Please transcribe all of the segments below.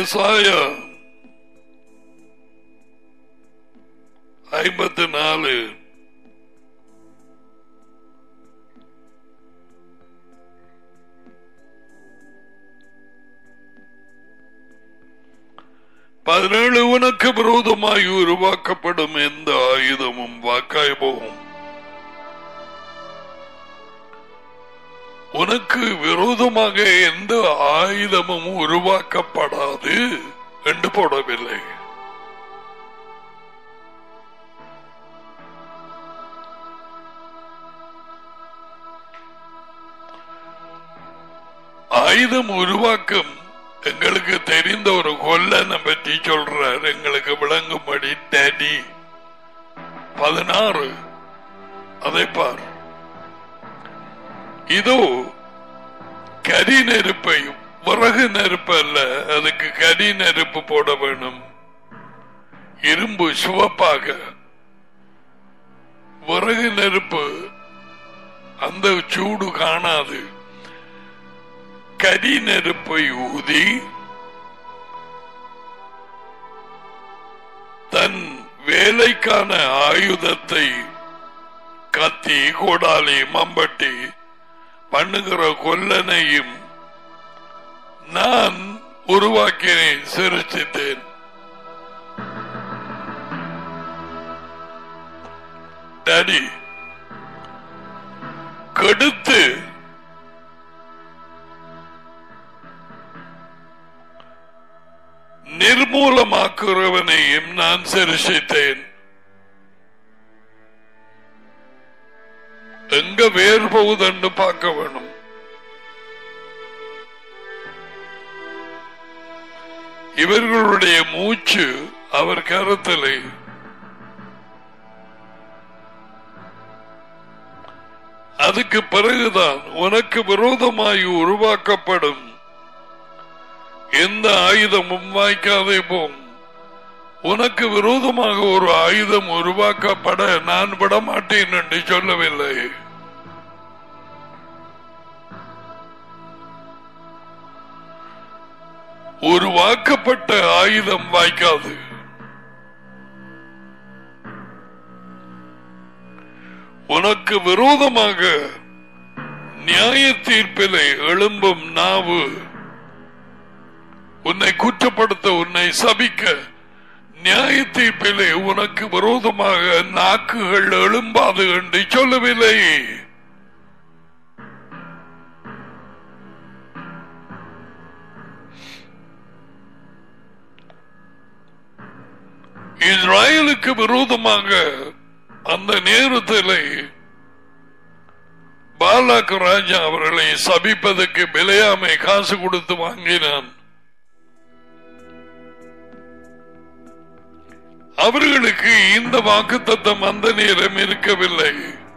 ஏசாயா ஐம்பத்தி நாலு பதினேழு உனக்கு விரோதமாய் உருவாக்கப்படும் எந்த ஆயுதமும் வாக்காய் போகும் உனக்கு விரோதமாக எந்த ஆயுதமும் உருவாக்கப்படாது என்று போடவில்லை ஆயுதம் உருவாக்கும் எங்களுக்கு தெரிந்த ஒரு கொல்லனை பற்றி சொல்றார் எங்களுக்கு விளங்கும்படி டேடி பதினாறு அதை பார் இதோ கரி நெருப்பையும் விறகு நெருப்பு அல்ல அதுக்கு கரி நெருப்பு போட வேணும் இரும்பு சிவப்பாக விறகு நெருப்பு அந்த சூடு காணாது கரி நெருப்பை ஊதி தன் வேலைக்கான ஆயுதத்தை கத்தி கோடாலி மம்பட்டி பண்ணுகிற கொல்லனையும் நான் உருவாக்கினேன் சிரிச்சித்தேன் டாடி கெடுத்து நிர்மூலமாக்குறவனையும் நான் சிரிசித்தேன் எங்க வேர் போகுதுன்னு பார்க்க வேணும் இவர்களுடைய மூச்சு அவர் கருத்திலே அதுக்கு பிறகுதான் உனக்கு விரோதமாய் உருவாக்கப்படும் எந்த ஆயுதமும் வாய்க்காதே போம் உனக்கு விரோதமாக ஒரு ஆயுதம் உருவாக்கப்பட நான் விடமாட்டேன் என்று சொல்லவில்லை உருவாக்கப்பட்ட ஆயுதம் வாய்க்காது உனக்கு விரோதமாக நியாய தீர்ப்பிலே எழும்பும் நாவு உன்னை குற்றப்படுத்த உன்னை சபிக்க நியாய தீர்ப்பிலே உனக்கு விரோதமாக நாக்குகள் எழும்பாது என்று சொல்லவில்லை இஸ்ராயலுக்கு விரோதமாக அந்த நேரத்திலே பாலாக் ராஜா அவர்களை சபிப்பதற்கு பிழையாமை காசு கொடுத்து வாங்கினான் அவர்களுக்கு இந்த வாக்குத்தத்தம் அந்த நேரம் இருக்கவில்லை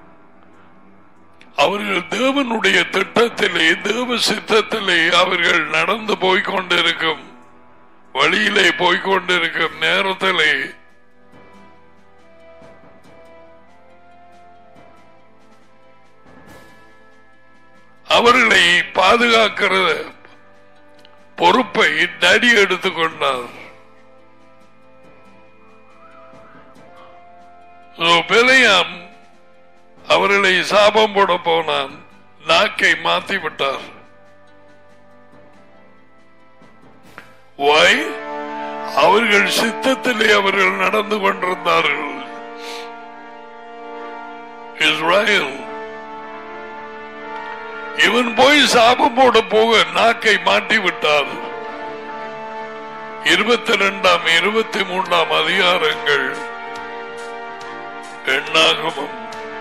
அவர்கள் தேவனுடைய திட்டத்திலே தேவ சித்தத்திலே அவர்கள் நடந்து போய்கொண்டிருக்கும் வழியிலே போய்கொண்டிருக்கும் நேரத்திலே அவர்களை பாதுகாக்கிற பொறுப்பை நடி எடுத்துக்கொண்டார் பிழையாம் அவர்களை சாபம் போட போனான் நாக்கை மாத்தி விட்டார் Why? அவர்கள் சித்தத்திலே அவர்கள் நடந்து கொண்டிருந்தார்கள் இஸ்ராயல் இவன் போய் சாபம் போட போக நாக்கை மாட்டி விட்டார் இருபத்தி ரெண்டாம் இருபத்தி மூன்றாம் அதிகாரங்கள் எண்ணாகமும்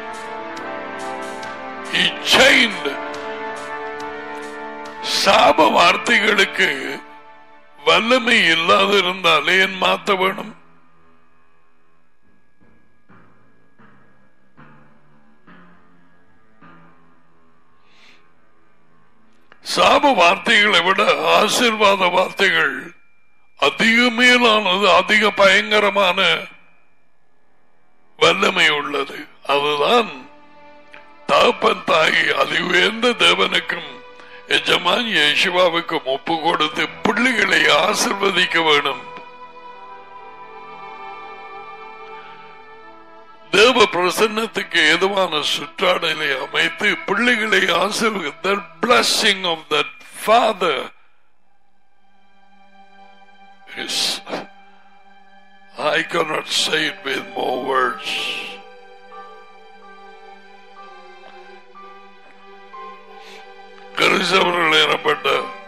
He chained சாப வார்த்தைகளுக்கு வல்லமை இல்லாது இருந்தால் ஏன் மாத்த வேணும் சாப வார்த்தைகளை விட ஆசீர்வாத வார்த்தைகள் அதிக மேலானது அதிக பயங்கரமான வல்லமை உள்ளது அதுதான் தகப்பன் தாய் அது உயர்ந்த தேவனுக்கும் எஜமான் யேசுவாவுக்கு ஒப்பு கொடுத்து பிள்ளைகளை ஆசிர்வதிக்க வேணும் தேவ பிரசன்னத்துக்கு ஏதுவான சுற்றாடலை அமைத்து பிள்ளைகளை ஆசிர்வதித்த blessing of that father is I cannot say it with more words. கிறிஸ்தவர்கள் எனப்பட்ட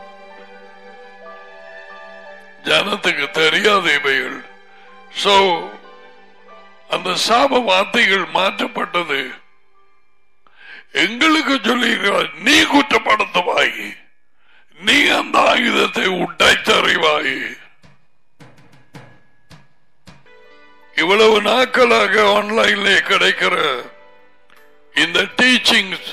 ஜனத்துக்கு தெரியாத இவைகள் சோ அந்த சாப வார்த்தைகள் மாற்றப்பட்டது எங்களுக்கு சொல்லுகிறார் நீ குற்றப்படுத்துவாய் நீ அந்த ஆயுதத்தை உடைத்தறிவாய் இவ்வளவு நாட்களாக ஆன்லைன்ல கிடைக்கிற இந்த டீச்சிங்ஸ்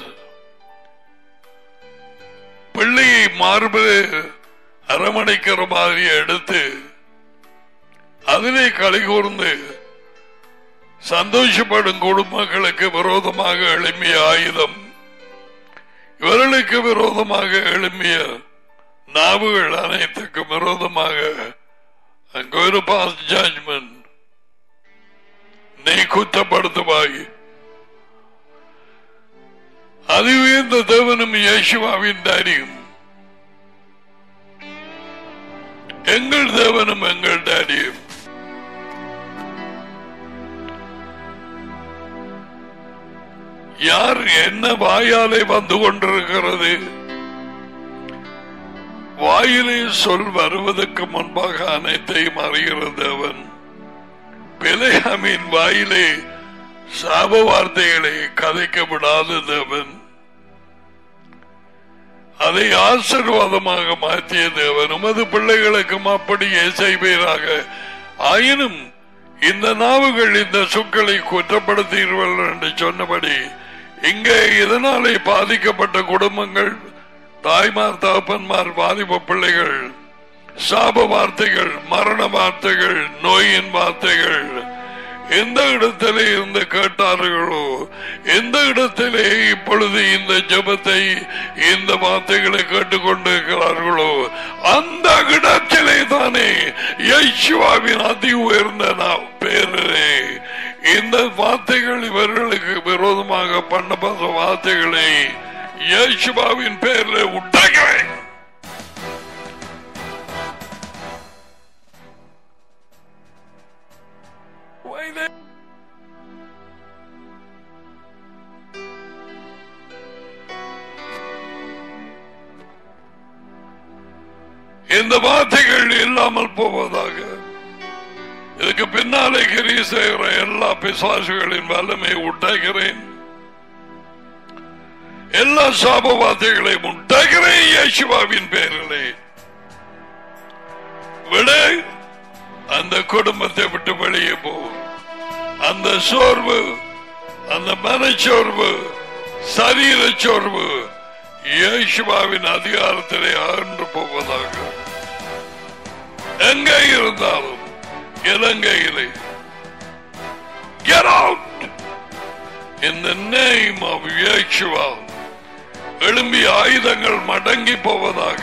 பிள்ளையை மார்பில் அரவணைக்கிற மாதிரி எடுத்து அதிலே களி கூர்ந்து சந்தோஷப்படும் குடும்பங்களுக்கு விரோதமாக எழும்பிய ஆயுதம் இவர்களுக்கு விரோதமாக எழும்பிய நாவுகள் அனைத்துக்கும் விரோதமாக அங்கு ஒரு பாஸ் ஜட்மெண்ட் நீ குற்றப்படுத்துவாய் அது உயர்ந்த தேவனும் இயேசுவாவின் டாடியும் எங்கள் தேவனும் எங்கள் டாடியும் யார் என்ன வாயாலே வந்து கொண்டிருக்கிறது வாயிலே சொல் வருவதற்கு முன்பாக அனைத்தையும் அறிகிற தேவன் பிழையாமின் வாயிலே சாப வார்த்தைகளை கதைக்க விடாத தேவன் அதை ஆசீர்வாதமாக மாற்றிய தேவன் உமது பிள்ளைகளுக்கும் அப்படியே செய்வீராக ஆயினும் இந்த நாவுகள் இந்த சொற்களை குற்றப்படுத்தீர்கள் என்று சொன்னபடி இங்கே இதனாலே பாதிக்கப்பட்ட குடும்பங்கள் தாய்மார் தகப்பன்மார் பாதிப்பு பிள்ளைகள் சாப வார்த்தைகள் மரண வார்த்தைகள் நோயின் வார்த்தைகள் எந்த இடத்திலே இருந்து கேட்டார்களோ எந்த இடத்திலே இப்பொழுது இந்த ஜபத்தை இந்த வார்த்தைகளை கேட்டுக்கொண்டிருக்கிறார்களோ அந்த இடத்திலே தானே யேசுவாவின் அதி உயர்ந்த நா- பேரிலே இந்த வார்த்தைகள் இவர்களுக்கு விரோதமாக பண்ணப்பட்ட வார்த்தைகளை யேசுவாவின் பேரில் உண்டாகிறேன் Why they- இந்த வார்த்தைகள் இல்லாமல் போவதாக இதுக்கு பின்னாலே கிரி செய்கிற எல்லா பிசாசுகளின் வல்லமை உண்டாகிறேன் எல்லா சாப வார்த்தைகளையும் உண்டாகிறேன் இயேசுவாவின் பேரிலே விட அந்த குடும்பத்தை விட்டு வெளியே போ அந்த சோர்வு அந்த மனச்சோர்வு சரீர சோர்வு இயேசுவாவின் அதிகாரத்திலே அகன்று போவதாக எங்கே இருந்தாலும் இலங்கையிலே Get out in the name of Yeshua எழும்பிய ஆயுதங்கள் மடங்கி போவதாக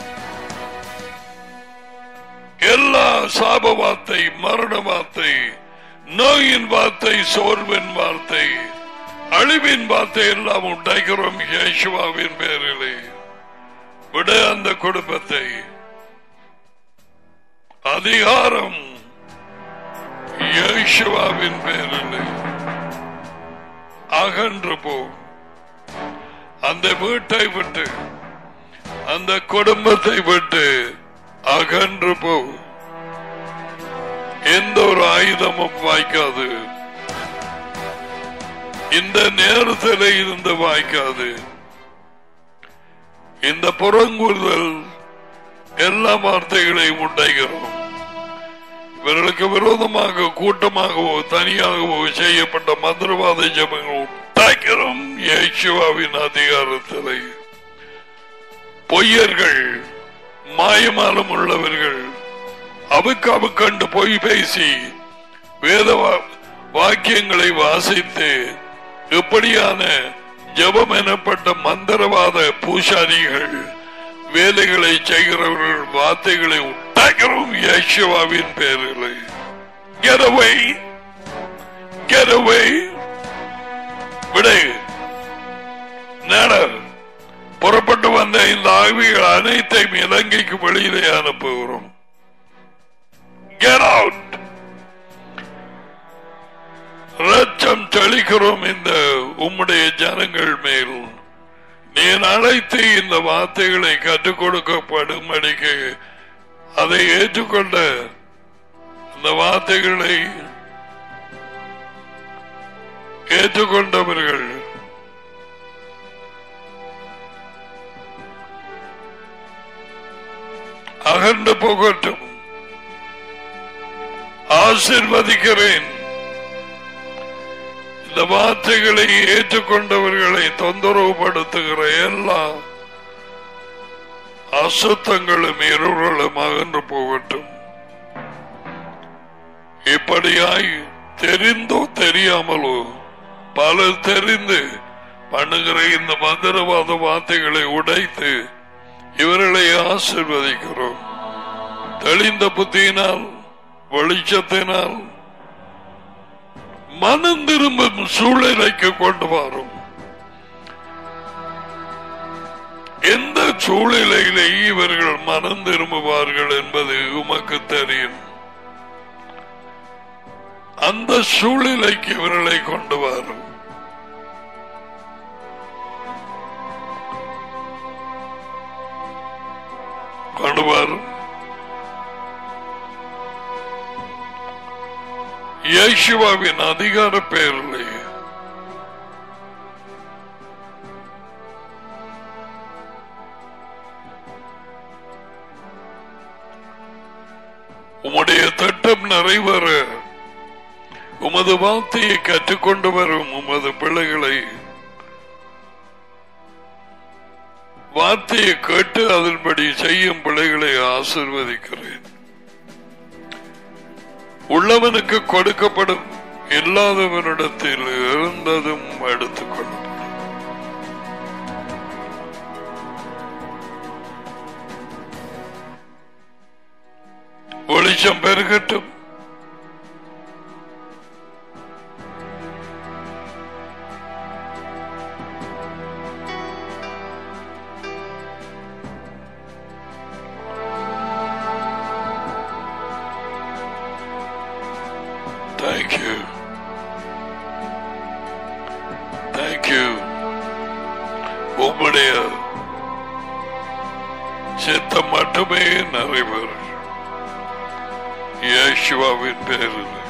எல்லா சாப வார்த்தை மரண வார்த்தை நோயின் வார்த்தை சோர்வின் வார்த்தை அழிவின் வார்த்தை எல்லாம் உண்டாகிறோம் இயேசுவாவின் பேரிலே விட அந்த குடும்பத்தை அதிகாரம் இயேசுவாவின் பேரிலே அகன்று போ அந்த வீட்டை விட்டு அந்த குடும்பத்தை விட்டு அகன்று போ எந்த ஒரு ஆயுதமும் வாய்க்காது இந்த நேரத்தில் இருந்து வாய்க்காது இந்த புறங்கூறுதல் எல்லா வார்த்தைகளையும் உண்டாகிறோம் இவர்களுக்கு விரோதமாக கூட்டமாகவோ தனியாகவோ செய்யப்பட்ட மந்திரவாத ஜபங்கள் உண்டாக்கிறோம் இயேசுவாவின் அதிகாரத்திலே பொய்யர்கள் மாயமாலம் உள்ளவர்கள் அவுக்கு அவுக்கண்டு பொய் பேசி வேத வா- வாக்கியங்களை வாசித்து எப்படியான ஜெபம் எனப்பட்ட மந்திரவாத பூசாரிகள் வேலைகளை செய்கிறவர்கள் வார்த்தைகளை உண்டாகிறோம் யேசுவாவின் பேரில் Get away! Get away! விடை நேடர் புறப்பட்டு வந்த இந்த ஆவிகள் அனைத்தையும் இலங்கைக்கு வெளியிலே அனுப்புகிறோம் Get out! ரச்சம் தெளிக்கிறோம் இந்த உம்முடைய ஜனங்கள் மேல் நீ அழைத்து இந்த வார்த்தைகளை கற்றுக் கொடுக்கப்படும்படிக்கு அதை ஏற்றுக்கொண்ட இந்த வார்த்தைகளை ஏற்றுக்கொண்டவர்கள் அகன்று போகட்டும் ஆசிர்வதிக்கிறேன் இந்த வார்த்தைகளை ஏற்றுக்கொண்டவர்களை தொந்தரவுபடுத்துகிற எல்லா அசுத்தங்களும் இருளும் அகன்று போகட்டும் இப்படியாய் தெரிந்தோ தெரியாமலோ பலர் தெரிந்து பண்ணுகிற இந்த மந்திரவாத வார்த்தைகளை உடைத்து இவர்களை ஆசிர்வதிக்கிறோம் தெளிந்த புத்தியினால் வெளிச்சத்தினால் மனம் திரும்பும் சூழ்நிலைக்கு கொண்டு வரும் எந்த சூழ்நிலையிலே இவர்கள் மனம் திரும்புவார்கள் என்பது உமக்கு தெரியும் அந்த சூழ்நிலைக்கு இவர்களை கொண்டு வரும் கொண்டு வரும் இயேசுவாவின் அதிகார பெயரிலே உம்முடைய திட்டம் நிறைவேற உமது வார்த்தையை கற்றுக்கொண்டு வரும் உமது பிள்ளைகளை வார்த்தையை கேட்டு அதன்படி செய்யும் பிள்ளைகளை ஆசிர்வதிக்கிறேன் உள்ளவனுக்கு கொடுக்கப்படும் இல்லாதவனிடத்தில் இருந்ததும் எடுத்துக்கொள்ளும் வெளிச்சம் பெருகட்டும் Thank you. Thank you. உம்முடைய சித்தம் மட்டுமே நிறைவேறும் இயேசுவாவின் பேரில்